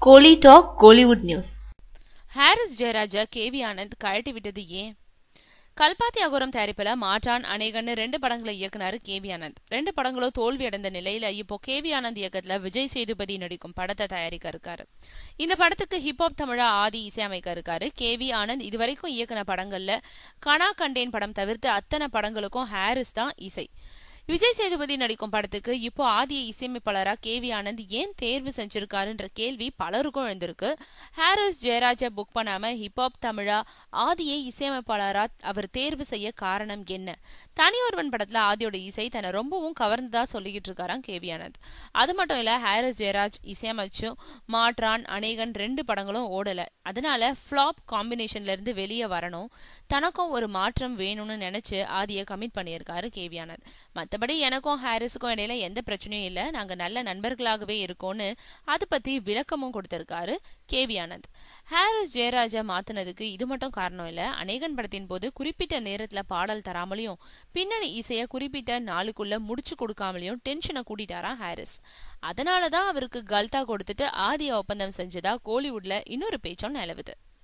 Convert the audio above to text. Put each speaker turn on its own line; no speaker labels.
கோலி talk Kollywood news
Harris ஜெயராஜா KV Anand கழட்டி விட்டது ஏன் கல்பாத்தி அகோரம் தயாரிப்பில் மாற்றான் அநேகன்னு ரெண்டு படங்களை இயக்குனாரு கேவி ஆனந்த் ரெண்டு படங்களும் தோல்வி அடைந்த நிலையில இப்போ கேவி ஆனந்த் இயக்கத்துல விஜய் சேதுபதி நடிக்கும் படத்தை தயாரிக்க இருக்காரு இந்த படத்துக்கு ஹிப்ஹாப் தமிழா ஆதி இசையமைக்க இருக்காரு கேவி ஆனந்த் இதுவரைக்கும் இயக்குன படங்கள்ல கனா கண்டேன் படம் தவிர்த்து அத்தனை படங்களுக்கும் ஹாரிஸ் தான் இசை விஜய் சேதுபதி நடிக்கும் படத்துக்கு இப்போ ஆதிய இசையமைப்பாளரா கேவி ஆனந்த் ஏன் தேர்வு செஞ்சிருக்காருன்ற கேள்வி பலருக்கும் எழுந்திருக்கு ஹாரிஸ் ஜெயராஜா புக் பண்ணாம ஹிப்ஹாப் தமிழா ஆதியை இசையமைப்பாளரா அவர் தேர்வு செய்ய காரணம் என்ன தனியொருவன் படத்துல ஆதியோட இசை தன்னை ரொம்பவும் கவர்ந்ததா சொல்லிக்கிட்டு இருக்காராம் கேவி ஆனந்த் அது மட்டும் இல்ல ஹாரிஸ் ஜெயராஜ் இசையமைச்சும் மாற்றான் அநேகன் ரெண்டு படங்களும் ஓடல அதனால ஃபிளாப் காம்பினேஷன்ல இருந்து வெளியே வரணும் தனக்கும் ஒரு மாற்றம் வேணும்னு நினைச்சு ஆதியை கமிட் பண்ணியிருக்காரு கேவி ஆனந்த் மற்றபடி எனக்கும் ஹாரிஸுக்கும் இடையில எந்த பிரச்சனையும் இல்லை நாங்க நல்ல நண்பர்களாகவே இருக்கோம்னு அது பத்தி விளக்கமும் கொடுத்திருக்காரு கேவி ஆனந்த் ஹாரிஸ் ஜெயராஜா மாத்தினதுக்கு இது மட்டும் காரணம் இல்ல அநேகன் படத்தின் போது குறிப்பிட்ட நேரத்துல பாடல் தராமலையும் பின்னணி இசைய குறிப்பிட்ட நாளுக்குள்ள முடிச்சு கொடுக்காமலையும் டென்ஷனை கூட்டிட்டாராம் ஹாரிஸ் அதனாலதான் அவருக்கு கல்தா கொடுத்துட்டு ஆதிய ஒப்பந்தம் செஞ்சதா கோலிவுட்ல இன்னொரு பேச்சும் நிலவுது